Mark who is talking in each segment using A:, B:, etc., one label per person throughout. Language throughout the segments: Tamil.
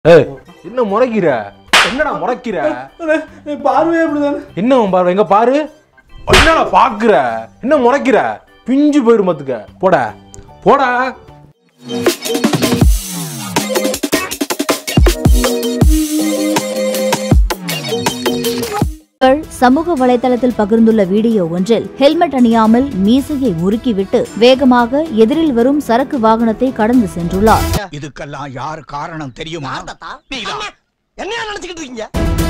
A: ஏய் என்ன முறைக்கிற என்னடா முறைக்கிற
B: பார்வையே அப்படிதானே
A: என்ன உன் பார்வை எங்க பாரு என்னடா பாக்குற என்ன முறைக்கிற பிஞ்சு போயிரும் பாத்துக்க போடா போடா
C: மக்கள் சமூக வலைதளத்தில் பகிர்ந்துள்ள வீடியோ ஒன்றில் ஹெல்மெட் அணியாமல் மீசையை முறுக்கிவிட்டு வேகமாக எதிரில் வரும் சரக்கு வாகனத்தை கடந்து சென்றுள்ளார்
D: இதுக்கெல்லாம் யார் காரணம் தெரியுமா நீதான்.
E: என்னையா நினைச்சுக்கிட்டு இருக்கீங்க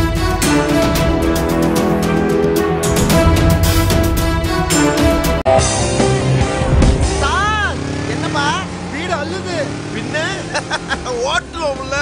E: சார் என்னப்பா வீடு அள்ளுது பின்ன ஓட்டுவோம்ல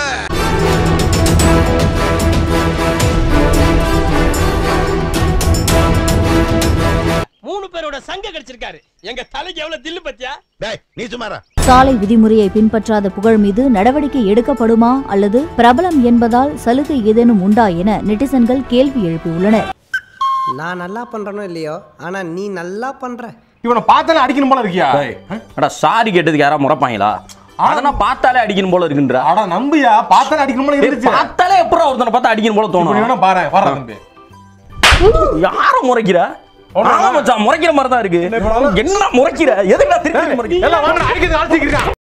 F: மூணு பேரோட சங்க கிடைச்சிருக்காரு எங்க தலைக்கு எவ்வளவு தில்லு பத்தியா
D: டேய் நீ சுமாரா
C: சாலை விதிமுறையை பின்பற்றாத புகழ் மீது நடவடிக்கை எடுக்கப்படுமா அல்லது பிரபலம் என்பதால் சலுகை ஏதேனும் உண்டா என நெட்டிசன்கள் கேள்வி எழுப்பியுள்ளனர்
E: நான் நல்லா பண்றனோ இல்லையோ ஆனா நீ நல்லா பண்ற
A: இவனை பார்த்தாலே அடிக்கணும் போல இருக்கியா
G: டேய், அடா சாரி கேட்டதுக்கு யாரா முறைப்பாங்களா அதெல்லாம் பார்த்தாலே அடிக்கணும் போல இருக்குன்ற
A: அட நம்பியா பார்த்தாலே அடிக்கணும் போல
G: டேய்,
A: இருந்துச்சு
G: பார்த்தாலே எப்பறம் ஒருத்தனை பார்த்தா அடிக்கணும் போல
A: இப்படி
G: தோணும்
A: வேணா பாரு வர்றா தம்பி
G: யார முறைக்கிற ஆமா மச்சான் முறைக்கிற மாதிரி தான் இருக்கு என்ன முறைக்கிற எதுக்கு நான் திருப்பி முறைக்கிற
A: எல்லாம் வாங்க அடிக்கிறது ஆழ்த்திக்கிறேன்